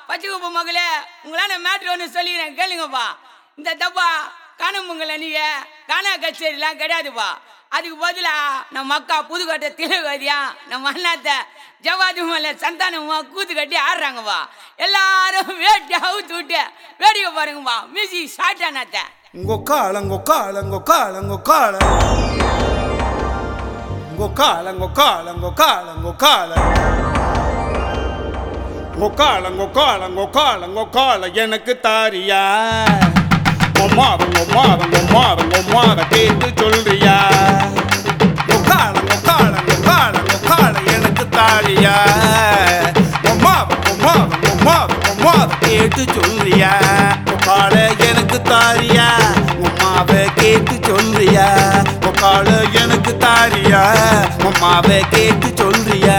பச்சைக்குப்ப மகளே உங்களான மேட்ரு ஒன்று சொல்லிக்கிறேன் கேளுங்கப்பா இந்த தப்பா காணும் பொங்கல் அன்னைக்கு கானா கச்சேரிலாம் கிடையாதுப்பா அதுக்கு பதிலா நம்ம அக்கா புதுக்கோட்டை திலகவதியா நம்ம அண்ணாத்த ஜவாதி மலை சந்தானமா கூத்து கட்டி ஆடுறாங்கப்பா எல்லாரும் வேட்டி அவுத்து விட்டு வேடிக்கை பாருங்கப்பா music short Annaatthe ngokhala ngokhala ngokhala ngokhala ngokhala ngokhala ngokhala ngokhala ngokhala ngokhala ngokhala ngokhala எனக்கு தாரியா ngomaba ngomaba ngomaba ngomaba கேட்டு சொல்றியா ngokhala ngokhala ngokhala ngokhala எனக்கு தாரியா ngomaba ngomaba ngomaba ngomaba கேட்டு சொல்றியா ngokhala எனக்கு தாரியா உம்மாவை கேட்டு சொல்றியா உக்கால எனக்கு தாரியா உம்மாவை கேட்டு சொல்றியா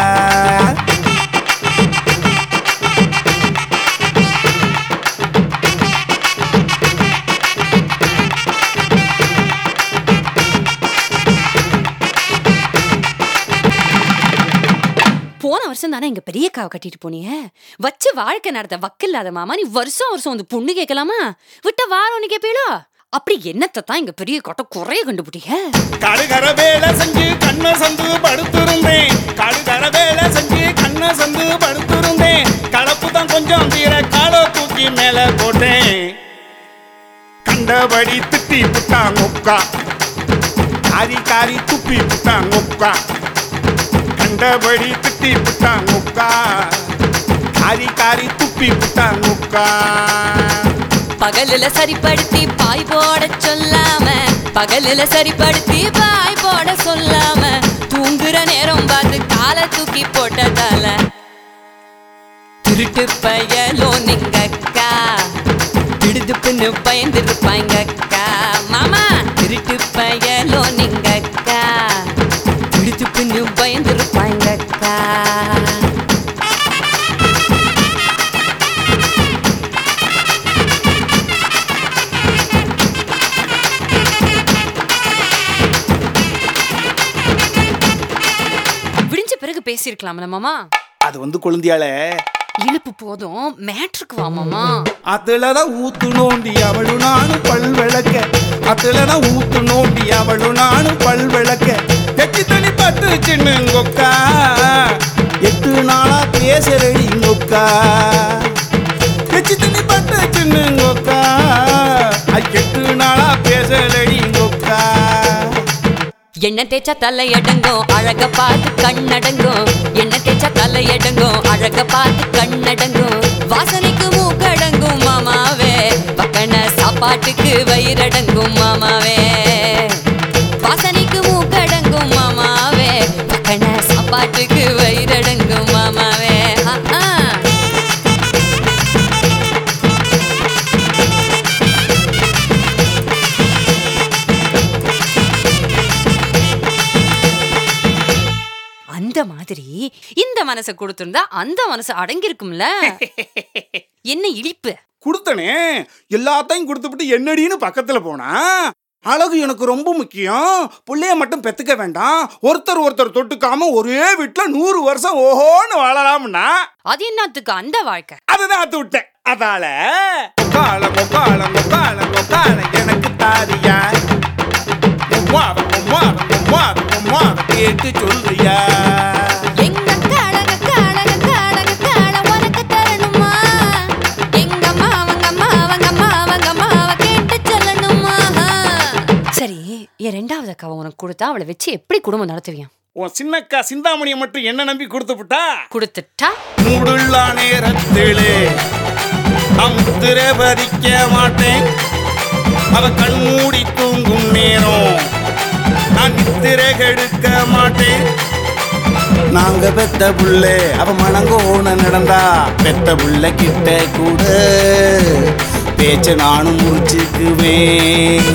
போன வருஷம் தானே எங்க பெரிய காவை கட்டிட்டு போனீங்க வச்சு வாழ்க்கை நடத்த வக்கில்லாத மாமா நீ வருஷம் வருஷம் வந்து பொண்ணு கேட்கலாமா விட்ட வாரம் கேப்பீளோ அப்படி என்னத்தை தான் எங்க பெரிய கொட்டை குறைய கண்டுபிடிங்க கடுகர வேலை செஞ்சு கண்ணை சந்து படுத்திருந்தேன் கடுகர வேலை செஞ்சு கண்ணை சந்து படுத்திருந்தேன் கலப்பு தான் கொஞ்சம் தீர காலை தூக்கி மேல போட்டேன் கண்டபடி திட்டி புட்டாங்க உக்கா காரி காரி துப்பி புட்டாங்க உக்கா கண்டபடி திட்டி புட்டாங்க உக்கா காரி காரி துப்பி புட்டாங்க உக்கா பகலுல சரிப்படுத்தி பாய் போட சொல்லாம பகலுல சரிப்படுத்தி பாய் போட சொல்லாம தூங்குற நேரம் பார்த்து காலை தூக்கி போட்டதால திருட்டு பயலோ நீங்க அக்கா திடுதுப்புன்னு பயந்துருப்பாங்க அக்கா மாமா திருட்டு பயலோ நீங்க அக்கா திடுதுப்புன்னு பயந்துருப்பாங்க அக்கா விடிஞ்ச பிறகு பேசியிருக்கலாம்ல மாமா அது வந்து குழந்தையால இழுப்பு போதும் மேட்ருக்கு வா மாமா அதுலதான் ஊத்து நோண்டி அவளு நானும் பல் விளக்க அதுலதான் ஊத்து நோண்டி அவளு நானும் பல் விளக்க எச்சி தண்ணி பட்டு சின்னுங்கொக்கா எட்டு நாளா பேசுறடி இங்கொக்கா எச்சி தண்ணி பட்டு சின்னுங்கொக்கா எட்டு நாளா பேசலடி இங்கொக்கா எண்ணெய் தேய்ச்சா தலை அடங்கும் அழக பார்த்து கண்ணடங்கும் எண்ணெய் தேய்ச்சா தலை அடங்கும் அழக பார்த்து கண்ணடங்கும் வாசனைக்கு மூக்கடங்கும் மாமாவே பக்கன சாப்பாட்டுக்கு வயிறடங்கும் மாமாவே வாசனைக்கு மூக்கடங்கும் மாமாவே பக்கன சாப்பாட்டுக்கு வயிறடங்கும் மாமாவே ஆ, ஆ. அந்த மாதிரி இந்த மனசை கொடுத்திருந்தா அந்த மனசு அடங்கியிருக்கும்ல என்ன இழிப்பு கொடுத்தனே எல்லாத்தையும் கொடுத்துவிட்டு என்னடின்னு பக்கத்துல போனா அழகு எனக்கு ரொம்ப முக்கியம் புள்ளைய மட்டும் பெத்துக்க வேண்டாம் ஒருத்தர் ஒருத்தர் தொட்டுக்காம ஒரே வீட்டுல நூறு வருஷம் ஓஹோன்னு வாழலாம்னா அது என்னத்துக்கு அந்த வாழ்க்கை அதுதான் அத்து விட்டேன் அதால கால மொக்கால மொக்கால மொக்கால எனக்கு தாரியா உம்மாவ உம்மாவ உம்மாவ உம்மாவ கேட்டு சொல்றியா எங்க காலங்க காலங்க காலங்க கால உனக்கு தரணுமா எங்க மாவங்க மாவங்க மாவங்க மாவ கேட்டு சொல்லணுமா சரி என் ரெண்டாவது அக்காவை உனக்கு கொடுத்தா அவளை வச்சு எப்படி குடும்பம் நடத்துவியான் உன் சின்னக்கா சிந்தாமணியை மட்டும் என்ன நம்பி கொடுத்து விட்டா கொடுத்துட்டா மூடுள்ளா நேரத்திலே நான் முத்திரை பதிக்க மாட்டேன் அவ கண் மூடி தூங்கும் நேரம் நான் நித்திரை கெடுக்க மாட்டேன் நாங்க பெத்த புள்ள அவ மணங்கோன நடந்தா பெத்த புள்ள கிட்ட கூட பேச்ச நானும் முடிச்சுக்குவேன்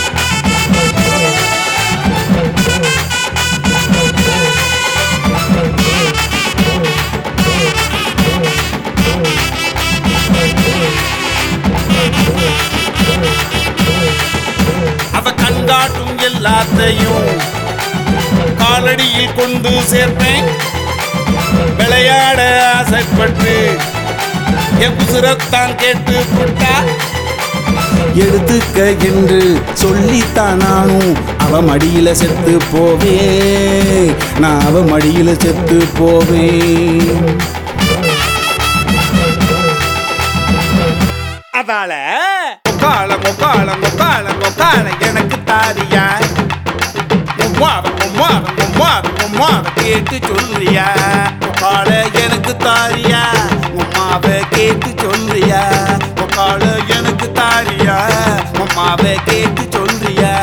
அவ கண்காட்டும் எல்லாத்தையும் காலடியில் கொண்டு சேர்ப்பேன் விளையாட ஆசைப்பட்டு என் குசுரத்தான் கேட்டு புட்டா எடுத்துக்க என்று சொல்லித்தான் நானும் அவ மடியில செத்து போவே நான் அவ மடியில செத்து போவேன் அதால கொக்கால கொக்கால கொக்கால கொக்கால எனக்கு தாரியா உம்மாவ உம்மாவ உம்மாவ உம்மாவ கேட்டு சொல்றியா கொக்கால எனக்கு தாரியா உம்மாவ கேட்டு சொல்றியா கொக்கால எனக்கு தாரியா உம்மாவ கேட்டு சொல்றியா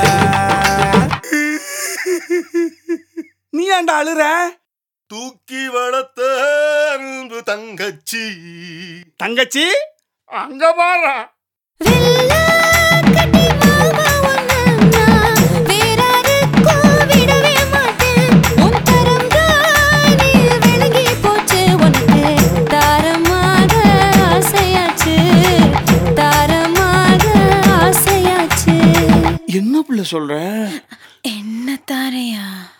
நீ ஏன்டா அழுற தூக்கி வளர்த்த அன்பு தங்கச்சி தங்கச்சி அங்க பாரு வெள்ளக்கட்டி மாமா உன்னை நான் வேறாருக்கும் விடவே மாட்டேன். உன் கரம்தானே விளங்கி போச்சு உனக்கு. தாரமாக ஆசையாச்சு, தாரமாக ஆசையாச்சு. என்ன பிள்ளை சொல்ற என்ன தாரையா